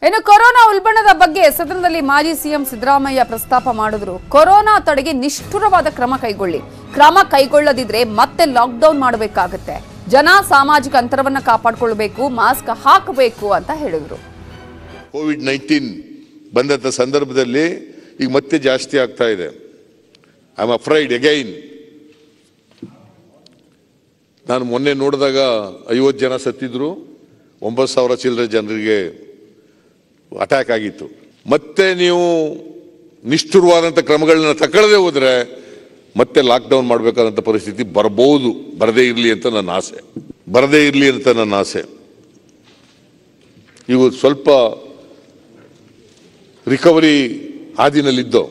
ಇನ್ನು ಕೊರೋನಾ ಉಲ್ಬಣದ ಬಗ್ಗೆ ಸದನದಲ್ಲಿ ಮಾಜಿ ಸಿಎಂ ಸಿದ್ದರಾಮಯ್ಯ ಪ್ರಸ್ತಾಪ ಮಾಡಿದ್ರು ಕೊರೋನಾ ತಡೆಗೆ ನಿಷ್ಠುರವಾದ ಕ್ರಮ ಕೈಗೊಳ್ಳಿ ಕ್ರಮ ಕೈಗೊಳ್ಳದಿದ್ರೆ ಮತ್ತೆ ಲಾಕ್ಡೌನ್ ಮಾಡಬೇಕಾಗತ್ತೆ ಜನ ಸಾಮಾಜಿಕ ಅಂತರವನ್ನ ಕಾಪಾಡಿಕೊಳ್ಬೇಕು ಮಾಸ್ಕ್ ಹಾಕಬೇಕು ಅಂತ ಹೇಳಿದ್ರು ಕೋವಿಡ್ ನೈನ್ಟೀನ್ ಬಂದಂಥ ಸಂದರ್ಭದಲ್ಲಿ ಈಗ ಮತ್ತೆ ಜಾಸ್ತಿ ಆಗ್ತಾ ಇದೆ ಐ ಆಮ್ ಅಫ್ರೈಡ್ ಅಗೈನ್ ನಾನು ಮೊನ್ನೆ ನೋಡಿದಾಗ ಐವತ್ತು ಜನ ಸತ್ತಿದ್ರು ಒಂಬತ್ತು ಸಾವಿರ ಚಿಲ್ಲರೆ ಜನರಿಗೆ ಅಟ್ಯಾಕ್ ಆಗಿತ್ತು ಮತ್ತೆ ನೀವು ನಿಷ್ಠುರವಾದಂಥ ಕ್ರಮಗಳನ್ನ ತಗೊಳ್ಳದೆ ಹೋದ್ರೆ ಮತ್ತೆ ಲಾಕ್ಡೌನ್ ಮಾಡಬೇಕಾದಂಥ ಪರಿಸ್ಥಿತಿ ಬರಬಹುದು ಬರದೇ ಇರಲಿ ಅಂತ ನನ್ನ ಆಸೆ ಬರದೇ ಇರಲಿ ಅಂತ ನನ್ನ ಆಸೆ ಇವು ಸ್ವಲ್ಪ ರಿಕವರಿ ಹಾದಿನಲ್ಲಿದ್ದೋ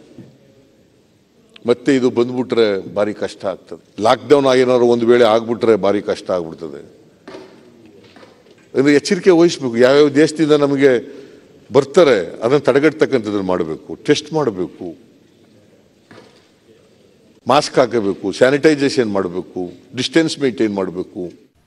ಮತ್ತೆ ಇದು ಬಂದ್ಬಿಟ್ರೆ ಭಾರಿ ಕಷ್ಟ ಆಗ್ತದೆ ಲಾಕ್ಡೌನ್ ಏನಾದ್ರು ಒಂದು ವೇಳೆ ಆಗ್ಬಿಟ್ರೆ ಭಾರಿ ಕಷ್ಟ ಆಗ್ಬಿಡ್ತದೆ ಅಂದ್ರೆ ಎಚ್ಚರಿಕೆ ವಹಿಸ್ಬೇಕು ಯಾವ್ಯಾವ ದೇಶದಿಂದ ನಮಗೆ ಬರ್ತಾರೆ ಅದನ್ನು ತಡೆಗಟ್ಟತಕ್ಕಂಥದ್ದನ್ನು ಮಾಡಬೇಕು ಟೆಸ್ಟ್ ಮಾಡಬೇಕು ಮಾಸ್ಕ್ ಹಾಕಬೇಕು ಸ್ಯಾನಿಟೈಸೇಷನ್ ಮಾಡಬೇಕು ಡಿಸ್ಟೆನ್ಸ್ ಮೇಂಟೈನ್ ಮಾಡಬೇಕು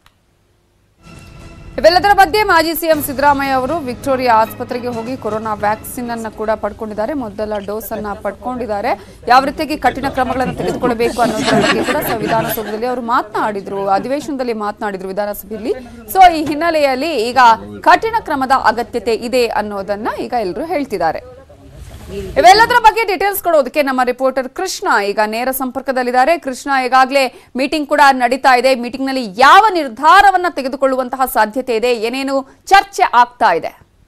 ಇವೆಲ್ಲದರ ಮಧ್ಯೆ ಮಾಜಿ ಸಿಎಂ ಸಿದ್ದರಾಮಯ್ಯ ಅವರು ವಿಕ್ಟೋರಿಯಾ ಆಸ್ಪತ್ರೆಗೆ ಹೋಗಿ ಕೊರೋನಾ ವ್ಯಾಕ್ಸಿನ್ ಅನ್ನ ಕೂಡ ಪಡ್ಕೊಂಡಿದ್ದಾರೆ ಮೊದಲ ಡೋಸ್ ಅನ್ನ ಪಡ್ಕೊಂಡಿದ್ದಾರೆ ಯಾವ ರೀತಿಯಾಗಿ ಕಠಿಣ ಕ್ರಮಗಳನ್ನು ತೆಗೆದುಕೊಳ್ಳಬೇಕು ಅನ್ನೋದ್ರ ಬಗ್ಗೆ ಕೂಡ ಸ- ವಿಧಾನಸೌಧದಲ್ಲಿ ಅವರು ಮಾತನಾಡಿದ್ರು ಅಧಿವೇಶನದಲ್ಲಿ ಮಾತನಾಡಿದ್ರು ವಿಧಾನಸಭೆಯಲ್ಲಿ ಸೊ ಈ ಹಿನ್ನೆಲೆಯಲ್ಲಿ ಈಗ ಕಠಿಣ ಕ್ರಮದ ಅಗತ್ಯತೆ ಇದೆ ಅನ್ನೋದನ್ನ ಈಗ ಎಲ್ಲರೂ ಹೇಳ್ತಿದ್ದಾರೆ ಇವೆಲ್ಲದರ ಬಗ್ಗೆ ಡೀಟೇಲ್ಸ್ ಕೊಡೋದಕ್ಕೆ ನಮ್ಮ ರಿಪೋರ್ಟರ್ ಕೃಷ್ಣ ಈಗ ನೇರ ಸಂಪರ್ಕದಲ್ಲಿದ್ದಾರೆ ಕೃಷ್ಣ ಈಗಾಗಲೇ ಮೀಟಿಂಗ್ ಕೂಡ ನಡೀತಾ ಇದೆ ಮೀಟಿಂಗ್ ನಲ್ಲಿ ಯಾವ ನಿರ್ಧಾರವನ್ನ ತೆಗೆದುಕೊಳ್ಳುವಂತಹ ಸಾಧ್ಯತೆ ಇದೆ ಏನೇನು ಚರ್ಚೆ ಆಗ್ತಾ ಇದೆ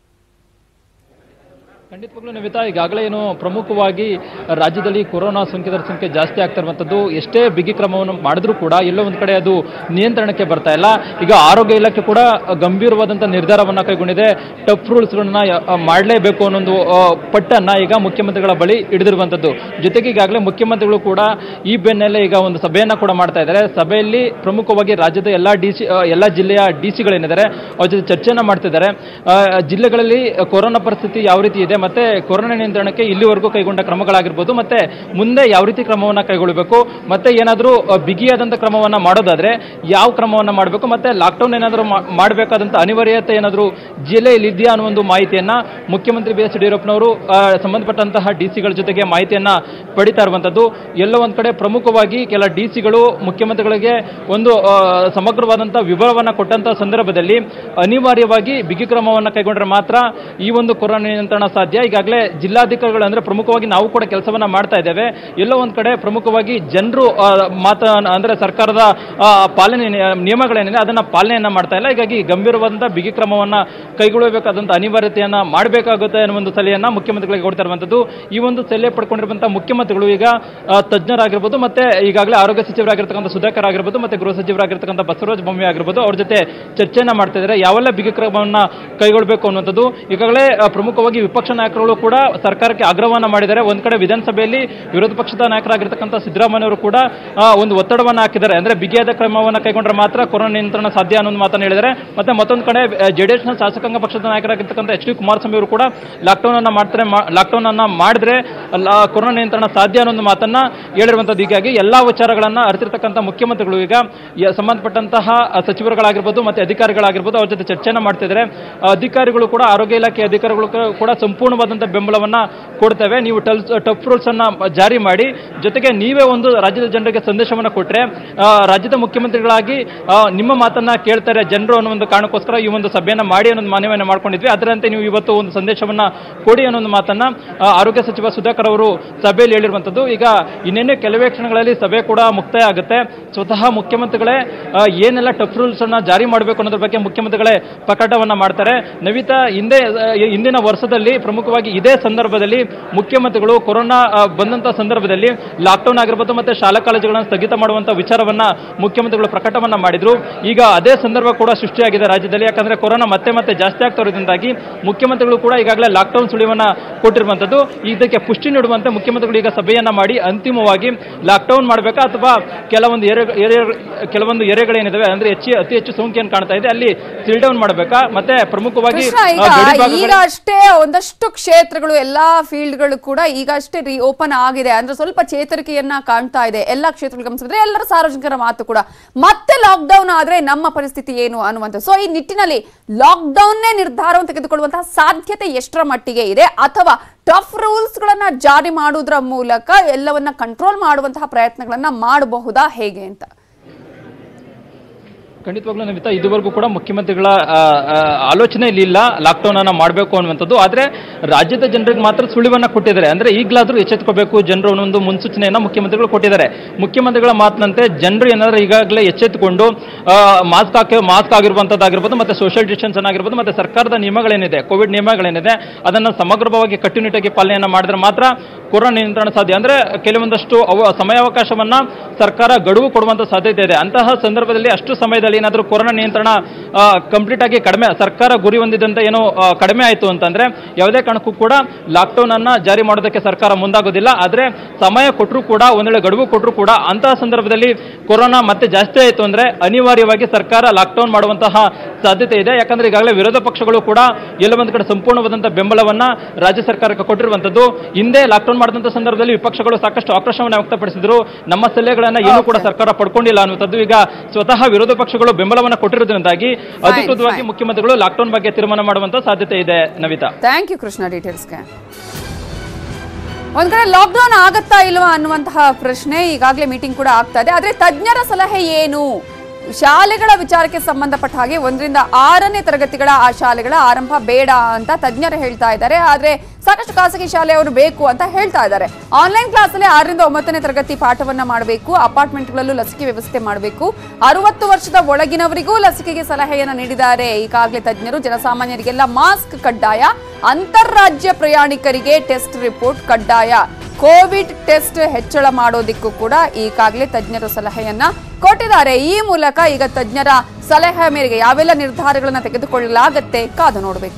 ಖಂಡಿತವಾಗ್ಲೂ ನಿಮಿತಾ ಈಗಾಗಲೇ ಏನು ಪ್ರಮುಖವಾಗಿ ರಾಜ್ಯದಲ್ಲಿ ಕೊರೋನಾ ಸೋಂಕಿತರ ಸಂಖ್ಯೆ ಜಾಸ್ತಿ ಆಗ್ತಾ ಇರುವಂಥದ್ದು ಎಷ್ಟೇ ಬಿಗಿ ಕ್ರಮವನ್ನು ಮಾಡಿದ್ರೂ ಕೂಡ ಎಲ್ಲೋ ಒಂದು ಕಡೆ ಅದು ನಿಯಂತ್ರಣಕ್ಕೆ ಬರ್ತಾ ಇಲ್ಲ ಈಗ ಆರೋಗ್ಯ ಇಲಾಖೆ ಕೂಡ ಗಂಭೀರವಾದಂಥ ನಿರ್ಧಾರವನ್ನು ಕೈಗೊಂಡಿದೆ ಟಫ್ ರೂಲ್ಸ್ಗಳನ್ನ ಮಾಡಲೇಬೇಕು ಅನ್ನೊಂದು ಆ, ಪಟ್ಟನ್ನ ಈಗ ಮುಖ್ಯಮಂತ್ರಿಗಳ ಬಳಿ ಹಿಡಿದಿರುವಂಥದ್ದು ಜೊತೆಗೆ ಈಗಾಗಲೇ ಮುಖ್ಯಮಂತ್ರಿಗಳು ಕೂಡ ಈ ಬೆನ್ನಲ್ಲೇ ಈಗ ಒಂದು ಸಭೆಯನ್ನ ಕೂಡ ಮಾಡ್ತಾ ಇದ್ದಾರೆ ಸಭೆಯಲ್ಲಿ ಪ್ರಮುಖವಾಗಿ ರಾಜ್ಯದ ಎಲ್ಲ ಡಿ ಸಿ ಎಲ್ಲ ಜಿಲ್ಲೆಯ ಡಿ ಸಿಗಳೇನಿದ್ದಾರೆ ಅವ್ರ ಜೊತೆ ಚರ್ಚೆಯನ್ನ ಮಾಡ್ತಿದ್ದಾರೆ ಆ, ಜಿಲ್ಲೆಗಳಲ್ಲಿ ಕೊರೋನಾ ಪರಿಸ್ಥಿತಿ ಯಾವ ರೀತಿ ಇದೆ ಮತ್ತೆ ಕೊರೋನಾ ನಿಯಂತ್ರಣಕ್ಕೆ ಇಲ್ಲಿವರೆಗೂ ಕೈಗೊಂಡ ಕ್ರಮಗಳಾಗಿರ್ಬೋದು ಮತ್ತೆ ಮುಂದೆ ಯಾವ ರೀತಿ ಕ್ರಮವನ್ನ ಕೈಗೊಳ್ಳಬೇಕು ಮತ್ತೆ ಏನಾದರೂ ಬಿಗಿಯಾದಂಥ ಕ್ರಮವನ್ನ ಮಾಡೋದಾದ್ರೆ ಯಾವ ಕ್ರಮವನ್ನ ಮಾಡಬೇಕು ಮತ್ತೆ ಲಾಕ್ಡೌನ್ ಏನಾದರೂ ಮಾಡಬೇಕಾದಂಥ ಅನಿವಾರ್ಯತೆ ಏನಾದರೂ ಜಿಲ್ಲೆಯಲ್ಲಿ ಇದೆಯಾ ಅನ್ನೋ ಒಂದು ಮಾಹಿತಿಯನ್ನ ಮುಖ್ಯಮಂತ್ರಿ ಬಿ ಎಸ್ ಯಡಿಯೂರಪ್ಪನವರು ಆ, ಸಂಬಂಧಪಟ್ಟಂತಹ ಡಿ ಸಿಗಳ ಜೊತೆಗೆ ಮಾಹಿತಿಯನ್ನ ಪಡಿತಾ ಇರುವಂಥದ್ದು ಎಲ್ಲೋ ಒಂದ್ ಕಡೆ ಪ್ರಮುಖವಾಗಿ ಕೆಲ ಡಿ ಸಿಗಳು ಮುಖ್ಯಮಂತ್ರಿಗಳಿಗೆ ಒಂದು ಆ, ಸಮಗ್ರವಾದಂತಹ ವಿವರವನ್ನ ಕೊಟ್ಟಂತಹ ಸಂದರ್ಭದಲ್ಲಿ ಅನಿವಾರ್ಯವಾಗಿ ಬಿಗಿ ಕ್ರಮವನ್ನ ಕೈಗೊಂಡ್ರೆ ಮಾತ್ರ ಈ ಒಂದು ಕೊರೋನಾ ನಿಯಂತ್ರಣ ಸಾಧ್ಯ ಈಗಾಗಲೇ ಜಿಲ್ಲಾಧಿಕಾರಿಗಳು ಅಂದ್ರೆ ಪ್ರಮುಖವಾಗಿ ನಾವು ಕೂಡ ಕೆಲಸವನ್ನ ಮಾಡ್ತಾ ಇದ್ದೇವೆ ಎಲ್ಲೋ ಒಂದ್ ಕಡೆ ಪ್ರಮುಖವಾಗಿ ಜನರು ಮಾತ ಅಂದ್ರೆ ಸರ್ಕಾರದ ಆ, ಪಾಲನೆ ನಿಯ- ನಿಯಮಗಳೇನಿದೆ ಅದನ್ನ ಪಾಲನೆಯನ್ನ ಮಾಡ್ತಾ ಇಲ್ಲ ಹೀಗಾಗಿ ಗಂಭೀರವಾದಂತಹ ಬಿಗಿ ಕ್ರಮವನ್ನ ಕೈಗೊಳ್ಳಬೇಕಾದಂತ ಅನಿವಾರ್ಯತೆಯನ್ನ ಮಾಡಬೇಕಾಗುತ್ತೆ ಅನ್ನೋ ಒಂದು ಸಲಹೆಯನ್ನ ಮುಖ್ಯಮಂತ್ರಿಗಳಿಗೆ ಕೊಡ್ತಾ ಇರುವಂತದ್ದು ಈ ಒಂದು ಸಲಹೆ ಪಡ್ಕೊಂಡಿರುವಂತಹ ಮುಖ್ಯಮಂತ್ರಿಗಳು ಈಗ ಆ, ತಜ್ಞರಾಗಿರ್ಬೋದು ಮತ್ತೆ ಈಗಾಗಲೇ ಆರೋಗ್ಯ ಸಚಿವರಾಗಿರ್ತಕ್ಕಂಥ ಸುಧಾಕರ್ ಆಗಿರ್ಬೋದು ಮತ್ತೆ ಗೃಹ ಸಚಿವರಾಗಿರ್ತಕ್ಕಂಥ ಬಸವರಾಜ ಬೊಮ್ಮಾಯಿ ಆಗಿರ್ಬೋದು ಅವ್ರ ಜೊತೆ ಚರ್ಚೆಯನ್ನ ಮಾಡ್ತಾ ಇದ್ದಾರೆ ಯಾವೆಲ್ಲ ಬಿಗಿ ಕ್ರಮವನ್ನ ಕೈಗೊಳ್ಳಬೇಕು ಅನ್ನುವಂಥದ್ದು ಈಗಾಗಲೇ ಆ, ಪ್ರಮುಖವಾಗಿ ವಿಪಕ್ಷ ನಾಯಕರುಗಳು ಕೂಡ ಸರ್ಕಾರಕ್ಕೆ ಆಗ್ರಹವನ್ನ ಮಾಡಿದ್ದಾರೆ ಒಂದ್ ಕಡೆ ವಿಧಾನಸಭೆಯಲ್ಲಿ ವಿರೋಧ ಪಕ್ಷದ ನಾಯಕರಾಗಿರ್ತಕ್ಕಂಥ ಸಿದ್ದರಾಮಯ್ಯ ಅವರು ಕೂಡ ಆ, ಒಂದು ಒತ್ತಡವನ್ನ ಹಾಕಿದ್ದಾರೆ ಅಂದ್ರೆ ಬಿಗಿಯಾದ ಕ್ರಮವನ್ನ ಕೈಗೊಂಡ್ರೆ ಮಾತ್ರ ಕೊರೋನಾ ನಿಯಂತ್ರಣ ಸಾಧ್ಯ ಅನ್ನೋ ಮಾತನ್ನು ಹೇಳಿದ್ದಾರೆ ಮತ್ತೆ ಮತ್ತೊಂದು ಕಡೆ ಜೆಡಿಎಸ್ ನ ಶಾಸಕಾಂಗ ಪಕ್ಷದ ನಾಯಕರಾಗಿರ್ತಕ್ಕಂಥ ಎಚ್ ಡಿ ಕುಮಾರಸ್ವಾಮಿ ಅವರು ಕೂಡ ಲಾಕ್ಡೌನ್ ಅನ್ನ ಮಾಡ್ತಾರೆ ಲಾಕ್ಡೌನ್ ಅನ್ನ ಮಾಡಿದ್ರೆ ಅಲ್ಲ ಕೊರೋನಾ ನಿಯಂತ್ರಣ ಸಾಧ್ಯ ಅನ್ನೋ ಒಂದು ಮಾತನ್ನ ಹೇಳಿರುವಂತದ್ದು ಹೀಗಾಗಿ ಎಲ್ಲಾ ವಿಚಾರಗಳನ್ನ ಅರಿತಿರ್ತಕ್ಕಂಥ ಮುಖ್ಯಮಂತ್ರಿಗಳು ಈಗ ಯ- ಸಂಬಂಧಪಟ್ಟಂತಹ ಸಚಿವರುಗಳಾಗಿರ್ಬೋದು ಮತ್ತೆ ಅಧಿಕಾರಿಗಳಾಗಿರ್ಬೋದು ಅವ್ರ ಜೊತೆ ಚರ್ಚೆನ ಮಾಡ್ತಿದ್ದಾರೆ ಅಧಿಕಾರಿಗಳು ಕೂಡ ಆರೋಗ್ಯ ಇಲಾಖೆ ಅಧಿಕಾರಿಗಳು ಕ- ಕೂಡ ಸಂಪೂರ್ಣವಾದಂತಹ ಬೆಂಬಲವನ್ನ ಕೊಡ್ತೇವೆ ನೀವು ಟಲ್ ಟಫ್ ರೂಲ್ಸ್ ಅನ್ನ ಜಾರಿ ಮಾಡಿ ಜೊತೆಗೆ ನೀವೇ ಒಂದು ರಾಜ್ಯದ ಜನರಿಗೆ ಸಂದೇಶವನ್ನ ಕೊಟ್ರೆ ಆ, ರಾಜ್ಯದ ಮುಖ್ಯಮಂತ್ರಿಗಳಾಗಿ ಆ, ನಿಮ್ಮ ಮಾತನ್ನ ಕೇಳ್ತಾರೆ ಜನರು ಅನ್ನೋ ಒಂದು ಕಾರಣಕ್ಕೋಸ್ಕರ ಈ ಒಂದು ಸಭೆಯನ್ನ ಮಾಡಿ ಅನ್ನೋ ಒಂದು ಮನವಿಯನ್ನ ಮಾಡ್ಕೊಂಡಿದ್ವಿ ಅದರಂತೆ ನೀವು ಇವತ್ತು ಒಂದು ಸಂದೇಶವನ್ನ ಕೊಡಿ ಅನ್ನೋ ಒಂದು ಮಾತನ್ನ ಆ, ಆರೋಗ್ಯ ಸಚಿವ ಸುಧಾಕರ್ ಅವರು ಸಭೆಯಲ್ಲಿ ಹೇಳಿರುವಂತದ್ದು ಈಗ ಇನ್ನೇನು ಕೆಲವೇ ಕ್ಷಣಗಳಲ್ಲಿ ಸಭೆ ಕೂಡ ಮುಕ್ತಾಯ ಆಗುತ್ತೆ ಸ್ವತಃ ಮುಖ್ಯಮಂತ್ರಿಗಳೇ ಆ, ಏನೆಲ್ಲ ಟಫ್ ರೂಲ್ಸ್ ಅನ್ನ ಜಾರಿ ಮಾಡಬೇಕು ಅನ್ನೋದ್ರ ಬಗ್ಗೆ ಮುಖ್ಯಮಂತ್ರಿಗಳೇ ಪ್ರಕಟವನ್ನ ಮಾಡ್ತಾರೆ ನವಿತಾ ಹಿಂದೆ ಆ, ಹಿಂದಿನ ವರ್ಷದಲ್ಲಿ ಪ್ರಮುಖವಾಗಿ ಇದೇ ಸಂದರ್ಭದಲ್ಲಿ ಮುಖ್ಯಮಂತ್ರಿಗಳು ಕೊರೋನಾ ಆ, ಬಂದಂತ ಸಂದರ್ಭದಲ್ಲಿ ಲಾಕ್ಡೌನ್ ಆಗಿರ್ಬೋದು ಮತ್ತೆ ಶಾಲಾ ಕಾಲೇಜುಗಳನ್ನು ಸ್ಥಗಿತ ಮಾಡುವಂತ ವಿಚಾರವನ್ನ ಮುಖ್ಯಮಂತ್ರಿಗಳು ಪ್ರಕಟವನ್ನ ಮಾಡಿದ್ರು ಈಗ ಅದೇ ಸಂದರ್ಭ ಕೂಡ ಸೃಷ್ಟಿಯಾಗಿದೆ ರಾಜ್ಯದಲ್ಲಿ ಯಾಕಂದ್ರೆ ಕೊರೋನಾ ಮತ್ತೆ ಮತ್ತೆ ಜಾಸ್ತಿ ಆಗ್ತಾ ಇರೋದ್ರಿಂದಾಗಿ ಮುಖ್ಯಮಂತ್ರಿಗಳು ಕೂಡ ಈಗಾಗಲೇ ಲಾಕ್ಡೌನ್ ಸುಳಿವನ್ನ ಕೊಟ್ಟಿರುವಂತದ್ದು ಇದಕ್ಕೆ ಪುಷ್ಟಿ ನೀಡುವಂತೆ ಮುಖ್ಯಮಂತ್ರಿಗಳು ಈಗ ಸಭೆಯನ್ನ ಮಾಡಿ ಅಂತಿಮವಾಗಿ ಲಾಕ್ಡೌನ್ ಮಾಡಬೇಕಾ ಅಥವಾ ಕೆಲವೊಂದು ಏರಿಯಾ ಏರಿಯಾ- ಕೆಲವೊಂದು ಏರಿಯಾಗಳೇನಿದಾವೆ ಅಂದ್ರೆ ಹೆಚ್ಚು ಅತಿ ಹೆಚ್ಚು ಸೋಂಕು ಏನ್ ಕಾಣ್ತಾ ಇದೆ ಅಲ್ಲಿ ಸಿಲ್ ಡೌನ್ ಮಾಡಬೇಕಾ ಮತ್ತೆ ಪ್ರಮುಖವಾಗಿ ಕೃಷ್ಣ ಆ, ಈಗ ಗಡಿ ಭಾಗಗಳು- ಈಗ ಅಷ್ಟೇ ಒಂದಷ್ಟು ಸಾಕಷ್ಟು ಕ್ಷೇತ್ರಗಳು ಎಲ್ಲಾ ಫೀಲ್ಡ್ಗಳು ಕೂಡ ಈಗಷ್ಟೇ ರೀ ಓಪನ್ ಆಗಿದೆ ಅಂದ್ರೆ ಸ್ವಲ್ಪ ಚೇತರಿಕೆಯನ್ನ ಕಾಣ್ತಾ ಇದೆ ಎಲ್ಲಾ ಕ್ಷೇತ್ರಗಳು ಗಮನಿಸಿದ್ರೆ ಎಲ್ಲರ ಸಾರ್ವಜನಿಕರ ಮಾತು ಕೂಡ ಮತ್ತೆ ಲಾಕ್ಡೌನ್ ಆದ್ರೆ ನಮ್ಮ ಪರಿಸ್ಥಿತಿ ಏನು ಅನ್ನುವಂಥ ಸೊ ಈ ನಿಟ್ಟಿನಲ್ಲಿ ಲಾಕ್ಡೌನ್ನೇ ನಿರ್ಧಾರವನ್ನು ತೆಗೆದುಕೊಳ್ಳುವಂತಹ ಸಾಧ್ಯತೆ ಎಷ್ಟರ ಮಟ್ಟಿಗೆ ಇದೆ ಅಥವಾ ಟಫ್ ರೂಲ್ಸ್ ಗಳನ್ನ ಜಾರಿ ಮಾಡುವುದರ ಮೂಲಕ ಎಲ್ಲವನ್ನ ಕಂಟ್ರೋಲ್ ಮಾಡುವಂತಹ ಪ್ರಯತ್ನಗಳನ್ನ ಮಾಡಬಹುದಾ ಹೇಗೆ ಅಂತ ಖಂಡಿತವಾಗ್ಲೂ ನಮಿತಾ ಇದುವರೆಗೂ ಕೂಡ ಮುಖ್ಯಮಂತ್ರಿಗಳ ಆ, ಆ, ಆಲೋಚನೆಯಲ್ಲಿ ಇಲ್ಲ ಲಾಕ್ಡೌನ್ ಅನ್ನ ಮಾಡಬೇಕು ಅನ್ನುವಂಥದ್ದು ಆದರೆ ರಾಜ್ಯದ ಜನರಿಗೆ ಮಾತ್ರ ಸುಳಿವನ್ನ ಕೊಟ್ಟಿದ್ದಾರೆ ಅಂದ್ರೆ ಈಗಲಾದ್ರೂ ಎಚ್ಚೆತ್ಕೋಬೇಕು ಜನರು ಅನ್ನೊಂದು ಮುನ್ಸೂಚನೆಯನ್ನ ಮುಖ್ಯಮಂತ್ರಿಗಳು ಕೊಟ್ಟಿದ್ದಾರೆ ಮುಖ್ಯಮಂತ್ರಿಗಳ ಮಾತಿನಂತೆ ಜನರು ಏನಾದ್ರೂ ಈಗಾಗಲೇ ಎಚ್ಚೆತ್ತುಕೊಂಡು ಮಾಸ್ಕ್ ಹಾಕಿ ಮಾಸ್ಕ್ ಆಗಿರುವಂಥದ್ದಾಗಿರ್ಬೋದು ಮತ್ತೆ ಸೋಷಿಯಲ್ ಡಿಸ್ಟೆನ್ಸ್ ಆಗಿರ್ಬೋದು ಮತ್ತೆ ಸರ್ಕಾರದ ನಿಯಮಗಳೇನಿದೆ ಕೋವಿಡ್ ನಿಯಮಗಳೇನಿದೆ ಅದನ್ನು ಸಮಗ್ರವಾಗಿ ಕಟ್ಟುನಿಟ್ಟಾಗಿ ಪಾಲನೆಯನ್ನ ಮಾಡಿದ್ರೆ ಮಾತ್ರ ಕೊರೋನಾ ನಿಯಂತ್ರಣ ಸಾಧ್ಯ ಅಂದ್ರೆ ಕೆಲವೊಂದಷ್ಟು ಅವ ಸಮಯಾವಕಾಶವನ್ನ ಸರ್ಕಾರ ಗಡುವು ಕೊಡುವಂತ ಸಾಧ್ಯತೆ ಇದೆ ಅಂತಹ ಸಂದರ್ಭದಲ್ಲಿ ಅಷ್ಟು ಸಮಯದಲ್ಲಿ ಏನಾದರೂ ಕೊರೋನಾ ನಿಯಂತ್ರಣ ಕಂಪ್ಲೀಟ್ ಆಗಿ ಕಡಿಮೆ ಸರ್ಕಾರ ಗುರಿ ಹೊಂದಿದಂತೆ ಏನೋ ಆ, ಕಡಿಮೆ ಆಯಿತು ಅಂತಂದ್ರೆ ಯಾವುದೇ ಕಾರಣಕ್ಕೂ ಕೂಡ ಲಾಕ್ಡೌನ್ ಅನ್ನ ಜಾರಿ ಮಾಡೋದಕ್ಕೆ ಸರ್ಕಾರ ಮುಂದಾಗೋದಿಲ್ಲ ಆದ್ರೆ ಸಮಯ ಕೊಟ್ಟರು ಕೂಡ ಒಂದ್ ವೇಳೆ ಗಡುವು ಕೊಟ್ಟರು ಕೂಡ ಅಂತಹ ಸಂದರ್ಭದಲ್ಲಿ ಕೊರೋನಾ ಮತ್ತೆ ಜಾಸ್ತಿ ಆಯಿತು ಅಂದ್ರೆ ಅನಿವಾರ್ಯವಾಗಿ ಸರ್ಕಾರ ಲಾಕ್ಡೌನ್ ಮಾಡುವಂತಹ ಸಾಧ್ಯತೆ ಇದೆ ಯಾಕಂದ್ರೆ ಈಗಾಗಲೇ ವಿರೋಧ ಪಕ್ಷಗಳು ಕೂಡ ಎಲ್ಲ ಒಂದ್ ಕಡೆ ಸಂಪೂರ್ಣವಾದಂತಹ ಬೆಂಬಲವನ್ನ ರಾಜ್ಯ ಸರ್ಕಾರಕ್ಕೆ ಕೊಟ್ಟಿರುವಂತದ್ದು ಹಿಂದೆ ಲಾಕ್ಡೌನ್ ಮಾಡಿದಂತ ಸಂದರ್ಭದಲ್ಲಿ ವಿಪಕ್ಷಗಳು ಸಾಕಷ್ಟು ಆಕ್ರೋಶವನ್ನು ವ್ಯಕ್ತಪಡಿಸಿದ್ರು ನಮ್ಮ ಸಲಹೆಗಳನ್ನ ಏನೂ ಕೂಡ ಸರ್ಕಾರ ಪಡ್ಕೊಂಡಿಲ್ಲ ಅನ್ನುವಂಥದ್ದು ಈಗ ಸ್ವತಃ ವಿರೋಧ ಪಕ್ಷಗಳು ಬೆಂಬಲವನ್ನ ಕೊಟ್ಟಿರೋದ್ರಿಂದಾಗಿ ಅಧಿಕೃತವಾಗಿ fine. ಮುಖ್ಯಮಂತ್ರಿಗಳು ಲಾಕ್ಡೌನ್ ಬಗ್ಗೆ ತೀರ್ಮಾನ ಮಾಡುವಂತ ಸಾಧ್ಯತೆ ಇದೆ ನವಿತಾ ಥ್ಯಾಂಕ್ ಯು ಕೃಷ್ಣ ಡೀಟೇಲ್ಸ್ಗೆ ಒಂದ್ ಕಡೆ ಲಾಕ್ಡೌನ್ ಆಗತ್ತಾ ಇಲ್ವಾ ಅನ್ನುವಂತಹ ಪ್ರಶ್ನೆ ಈಗಾಗಲೇ ಮೀಟಿಂಗ್ ಕೂಡ ಆಗ್ತಾ ಇದೆ ಆದ್ರೆ ತಜ್ಞರ ಸಲಹೆ ಏನು ಶಾಲೆಗಳ ವಿಚಾರಕ್ಕೆ ಸಂಬಂಧಪಟ್ಟ ಹಾಗೆ ಒಂದರಿಂದ ಆರನೇ ತರಗತಿಗಳ ಆ ಶಾಲೆಗಳ ಆರಂಭ ಬೇಡ ಅಂತ ತಜ್ಞರು ಹೇಳ್ತಾ ಇದ್ದಾರೆ ಆದ್ರೆ ಸಾಕಷ್ಟು ಖಾಸಗಿ ಶಾಲೆಯವರು ಬೇಕು ಅಂತ ಹೇಳ್ತಾ ಇದ್ದಾರೆ ಆನ್ಲೈನ್ ಕ್ಲಾಸ್ ಅಲ್ಲಿ ಆರರಿಂದ ಒಂಬತ್ತನೇ ತರಗತಿ ಪಾಠವನ್ನ ಮಾಡಬೇಕು ಅಪಾರ್ಟ್ಮೆಂಟ್ಗಳಲ್ಲೂ ಲಸಿಕೆ ವ್ಯವಸ್ಥೆ ಮಾಡಬೇಕು ಅರವತ್ತು ವರ್ಷದ ಒಳಗಿನವರಿಗೂ ಲಸಿಕೆಗೆ ಸಲಹೆಯನ್ನ ನೀಡಿದ್ದಾರೆ ಈಗಾಗಲೇ ತಜ್ಞರು ಜನಸಾಮಾನ್ಯರಿಗೆಲ್ಲ ಮಾಸ್ಕ್ ಕಡ್ಡಾಯ ಅಂತಾರಾಜ್ಯ ಪ್ರಯಾಣಿಕರಿಗೆ ಟೆಸ್ಟ್ ರಿಪೋರ್ಟ್ ಕಡ್ಡಾಯ ಕೋವಿಡ್ ಟೆಸ್ಟ್ ಹೆಚ್ಚಳ ಮಾಡೋದಿಕ್ಕೂ ಕೂಡ ಈಗಾಗಲೇ ತಜ್ಞರು ಸಲಹೆಯನ್ನ ಕೊಟ್ಟಿದ್ದಾರೆ ಈ ಮೂಲಕ ಈಗ ತಜ್ಞರ ಸಲಹೆ ಮೇರೆಗೆ ಯಾವೆಲ್ಲ ನಿರ್ಧಾರಗಳನ್ನ ತೆಗೆದುಕೊಳ್ಳಲಾಗತ್ತೆ ಕಾದು ನೋಡಬೇಕು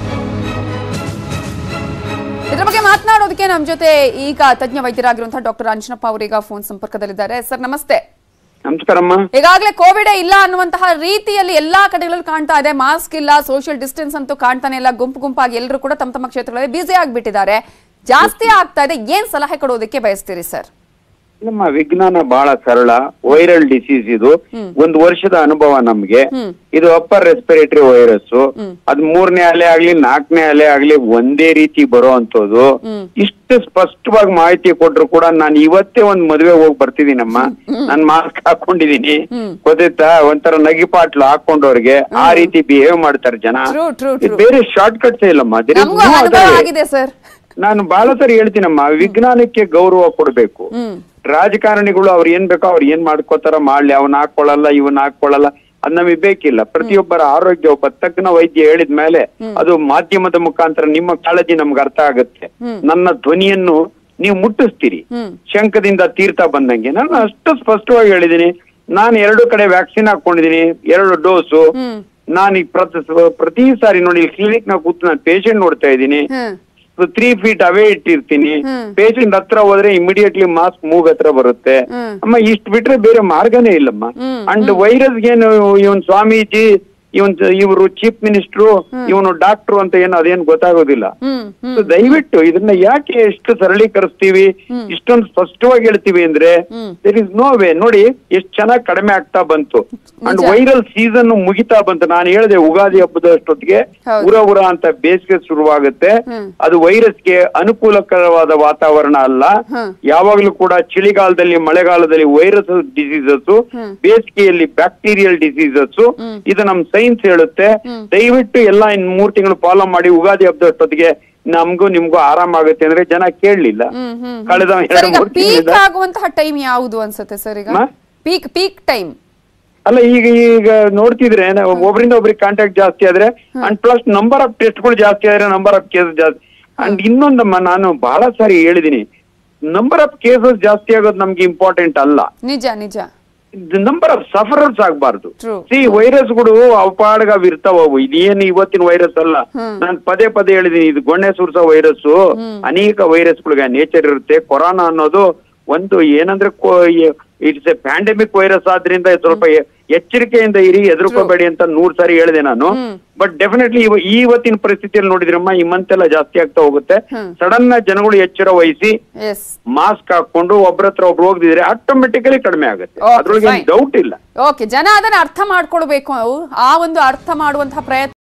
ಇದ್ರ ಬಗ್ಗೆ ಮಾತನಾಡೋದಕ್ಕೆ ನಮ್ಮ ಜೊತೆ ಈಗ ತಜ್ಞ ವೈದ್ಯರಾಗಿರುವಂತಹ ಡಾಕ್ಟರ್ ಅಂಜನಪ್ಪ ಅವರೀಗ ಫೋನ್ ಸಂಪರ್ಕದಲ್ಲಿದ್ದಾರೆ ಸರ್ ನಮಸ್ತೆ ನಮಸ್ಕಾರಮ್ಮ ಈಗಾಗಲೇ ಕೋವಿಡ್ ಇಲ್ಲ ಅನ್ನುವಂತಹ ರೀತಿಯಲ್ಲಿ ಎಲ್ಲಾ ಕಡೆಗಳಲ್ಲಿ ಕಾಣ್ತಾ ಇದೆ ಮಾಸ್ಕ್ ಇಲ್ಲ ಸೋಷಿಯಲ್ ಡಿಸ್ಟೆನ್ಸ್ ಅಂತೂ ಕಾಣ್ತಾನೆ ಇಲ್ಲ ಗುಂಪು ಗುಂಪಾಗಿ ಎಲ್ಲರೂ ಕೂಡ ತಮ್ಮ ತಮ್ಮ ಕ್ಷೇತ್ರಗಳಲ್ಲಿ ಬ್ಯುಸಿ ಆಗಿಬಿಟ್ಟಿದ್ದಾರೆ ಜಾಸ್ತಿ ಆಗ್ತಾ ಇದೆ ಏನ್ ಸಲಹೆ ಕೊಡೋದಕ್ಕೆ ಬಯಸ್ತೀರಿ ಸರ್ ನಮ್ಮ ವಿಜ್ಞಾನ ಬಹಳ ಸರಳ ವೈರಲ್ ಡಿಸೀಸ್ ಇದು ಒಂದು ವರ್ಷದ ಅನುಭವ ನಮ್ಗೆ ಇದು ಅಪ್ಪರ್ ರೆಸ್ಪಿರೇಟರಿ ವೈರಸ್ ಅದ್ ಮೂರನೇ ಅಲೆ ಆಗ್ಲಿ ನಾಲ್ಕನೇ ಅಲೆ ಆಗ್ಲಿ ಒಂದೇ ರೀತಿ ಬರೋ ಅಂತದ್ದು ಇಷ್ಟು ಸ್ಪಷ್ಟವಾಗಿ ಮಾಹಿತಿ ಕೊಟ್ರು ಕೂಡ ನಾನು ಇವತ್ತೇ ಒಂದ್ ಮದ್ವೆ ಹೋಗಿ ಬರ್ತಿದ್ದೀನಮ್ಮ ನಾನ್ ಮಾಸ್ಕ್ ಹಾಕೊಂಡಿದೀನಿ ಗೊತ್ತಾಯ್ತಾ ಒಂಥರ ನಗಿಪಾಟ್ಲು ಹಾಕೊಂಡವ್ರಿಗೆ ಆ ರೀತಿ ಬಿಹೇವ್ ಮಾಡ್ತಾರೆ ಜನ True, true, ಇದು true. ಬೇರೆ ಶಾರ್ಟ್ ಕಟ್ಸ್ ಇಲ್ಲಮ್ಮ There is ನಮಗೂ no ಅನುಭವ other way. ಆಗಿದೆ ಸರ್ ನಾನು ಬಹಳ ಸರಿ ಹೇಳ್ತೀನಮ್ಮ ವಿಜ್ಞಾನಕ್ಕೆ ಗೌರವ ಕೊಡ್ಬೇಕು ರಾಜಕಾರಣಿಗಳು ಅವ್ರು ಏನ್ ಬೇಕೋ ಅವ್ರು ಏನ್ ಮಾಡ್ಕೋತಾರ ಮಾಡ್ಲಿ ಅವನ್ ಹಾಕೊಳ್ಳಲ್ಲ ಇವನ್ ಹಾಕೊಳ್ಳಲ್ಲ ಅದ್ ನಮಗೆ ಬೇಕಿಲ್ಲ ಪ್ರತಿಯೊಬ್ಬರ ಆರೋಗ್ಯ ಒಬ್ಬ ತಜ್ಞ ವೈದ್ಯ ಹೇಳಿದ ಮೇಲೆ ಅದು ಮಾಧ್ಯಮದ ಮುಖಾಂತರ ನಿಮ್ಮ ಕಾಳಜಿ ನಮ್ಗೆ ಅರ್ಥ ಆಗುತ್ತೆ ನನ್ನ ಧ್ವನಿಯನ್ನು ನೀವು ಮುಟ್ಟಿಸ್ತೀರಿ ಶಂಕದಿಂದ ತೀರ್ಥ ಬಂದಂಗೆ ನಾನು ಅಷ್ಟು ಸ್ಪಷ್ಟವಾಗಿ ಹೇಳಿದೀನಿ ನಾನು ಎರಡು ಕಡೆ ವ್ಯಾಕ್ಸಿನ್ ಹಾಕೊಂಡಿದೀನಿ ಎರಡು ಡೋಸು ನಾನು ಈ ಪ್ರತಿ ಪ್ರತಿ ಸಾರಿ ನೋಡಿ ಕ್ಲಿನಿಕ್ ನ ಕೂತು ನಾನು ಪೇಷಂಟ್ ನೋಡ್ತಾ ಇದ್ದೀನಿ ಹ್ಮ್ ತ್ರೀ ಫೀಟ್ ಅವೇ ಇಟ್ಟಿರ್ತೀನಿ ಪೇಷಂಟ್ ಹತ್ರ ಹೋದ್ರೆ ಇಮಿಡಿಯೇಟ್ಲಿ ಮಾಸ್ಕ್ ಮೂಗ್ ಹತ್ರ ಬರುತ್ತೆ ಅಮ್ಮ ಇಷ್ಟ ಬಿಟ್ರೆ ಬೇರೆ ಮಾರ್ಗನೇ ಇಲ್ಲಮ್ಮ ಅಂಡ್ ವೈರಸ್ ಏನು ಇವನ್ ಸ್ವಾಮೀಜಿ ಇವನ್ ಇವರು ಚೀಫ್ ಮಿನಿಸ್ಟ್ರು ಇವನು ಡಾಕ್ಟ್ರು ಅಂತ ಏನು ಅದೇನು ಗೊತ್ತಾಗೋದಿಲ್ಲ ಹ್ಮ್ So ದಯವಿಟ್ಟು ಇದನ್ನ ಯಾಕೆ ಎಷ್ಟು ಸರಳೀಕರಿಸ್ತೀವಿ ಇಷ್ಟೊಂದು ಸ್ಪಷ್ಟವಾಗಿ ಹೇಳ್ತೀವಿ ಅಂದ್ರೆ ದೇರ್ ಇಸ್ ನೋ ವೇ ನೋಡಿ ಎಷ್ಟು ಚೆನ್ನಾಗಿ ಕಡಿಮೆ ಆಗ್ತಾ ಬಂತು ಅಂಡ್ ವೈರಲ್ ಸೀಸನ್ ಮುಗಿತಾ ಬಂತು ನಾನು ಹೇಳಿದೆ ಉಗಾದಿ ಹಬ್ಬದ ಅಷ್ಟೊತ್ತಿಗೆ ಹೌದು. ಉರ ಉರ ಅಂತ ಬೇಸಿಗೆ ಶುರುವಾಗುತ್ತೆ ಅದು ವೈರಸ್ಗೆ ಅನುಕೂಲಕರವಾದ ವಾತಾವರಣ ಅಲ್ಲ ಯಾವಾಗ್ಲೂ ಕೂಡ ಚಳಿಗಾಲದಲ್ಲಿ ಮಳೆಗಾಲದಲ್ಲಿ ವೈರಸ್ ಡಿಸೀಸಸ್ ಬೇಸಿಗೆಯಲ್ಲಿ ಬ್ಯಾಕ್ಟೀರಿಯಲ್ ಡಿಸೀಸಸ್ ಇದು ನಮ್ ಸೈನ್ಸ್ ಹೇಳುತ್ತೆ ದಯವಿಟ್ಟು ಎಲ್ಲ ಇನ್ ಮೂರ್ ತಿಂಗಳು ಫಾಲೋ ಮಾಡಿ ಉಗಾದಿ ಹಬ್ಬದ ಅಷ್ಟೊತ್ತಿಗೆ ನಮ್ಗೂ ನಿಮ್ಗೂ ಆರಾಮ ಆಗುತ್ತೆ ಅಂದ್ರೆ ಜನ ಕೇಳಲಿಲ್ಲ ಕಳೆದ ಸರ್ ಎರಡು ಈಗ ಮೂರು ಪೀಕ್ ತಿಂಗಳಿಂದ ಆಗುವಂತಹ ಟೈಮ್ ಯಾವುದು ಅನ್ಸುತ್ತೆ ಸರ್ ಈಗ ಮಾ? ಪೀಕ್ ಪೀಕ್ ಟೈಮ್ ಅಲ್ಲ ಈಗ ಈಗ ನೋಡ್ತಿದ್ರೆ ನಾವು ಒಬ್ರಿಂದ ಒಬ್ರಿಗೆ ಕಾಂಟ್ಯಾಕ್ಟ್ ಜಾಸ್ತಿ ಆದ್ರೆ ಅಂಡ್ ಪ್ಲಸ್ ನಂಬರ್ ಆಫ್ ಟೆಸ್ಟ್ಗಳು ಜಾಸ್ತಿ ಆದ್ರೆ ನಂಬರ್ ಆಫ್ ಕೇಸ್ ಜಾಸ್ತಿ ಅಂಡ್ ಇನ್ನೊಂದಮ್ಮ ನಾನು ಬಹಳ ಸಾರಿ ಹೇಳಿದೀನಿ ನಂಬರ್ ಆಫ್ ಕೇಸಸ್ ಜಾಸ್ತಿ ಆಗೋದು ನಮ್ಗೆ ಇಂಪಾರ್ಟೆಂಟ್ ಅಲ್ಲ ನಿಜ ನಿಜ ನಂಬರ್ ಆಫ್ ಸಫರರ್ಸ್ ಆಗ್ಬಾರ್ದು True. ಸಿ ವೈರಸ್ಗಳು ಅಪಾಡಗ ಇರ್ತಾವ ಅವು ಇದೇನು ಇವತ್ತಿನ ವೈರಸ್ ಅಲ್ಲ ನಾನು ಪದೇ ಪದೇ ಹೇಳಿದೀನಿ ಇದು ಗೊಣ್ಣೆ ಸುರ್ಸೋ ವೈರಸ್ ಅನೇಕ ವೈರಸ್ಗಳಿಗೆ ನೇಚರ್ ಇರುತ್ತೆ ಕೊರೋನಾ ಅನ್ನೋದು ಒಂದು ಏನಂದ್ರೆ ಇಟ್ಸ್ ಎ ಪ್ಯಾಂಡೆಮಿಕ್ ವೈರಸ್ ಆದ್ರಿಂದ ಸ್ವಲ್ಪ ಎ- ಎಚ್ಚರಿಕೆಯಿಂದ ಇರಿ ಹೆದರ್ಕೋಬೇಡಿ ಅಂತ ನೂರ್ ಸಾರಿ ಹೇಳಿದೆ ನಾನು ಬಟ್ ಡೆಫಿನೆಟ್ಲಿ ಇವತ್ತಿನ ಪರಿಸ್ಥಿತಿಯಲ್ಲಿ ನೋಡಿದ್ರಮ್ಮ ಈ ಮಂತ್ ಎಲ್ಲ ಜಾಸ್ತಿ ಆಗ್ತಾ ಹೋಗುತ್ತೆ ಸಡನ್ ಜನಗಳು ಎಚ್ಚರ ವಹಿಸಿ ಎಸ್ ಮಾಸ್ಕ್ ಹಾಕೊಂಡು ಒಬ್ರ ಹತ್ರ ಒಬ್ರು ಹೋಗದಿದ್ರೆ ಆಟೋಮೆಟಿಕಲಿ ಕಡಿಮೆ ಆಗುತ್ತೆ Okay, ಅದ್ರೊಳಗೆ fine. ಡೌಟ್ ಇಲ್ಲ ಓಕೆ ಜನ ಅದನ್ನ ಅರ್ಥ ಮಾಡ್ಕೊಳ್ಬೇಕು ಆ ಒಂದು ಅರ್ಥ ಮಾಡುವಂತಹ ಪ್ರಯತ್ನ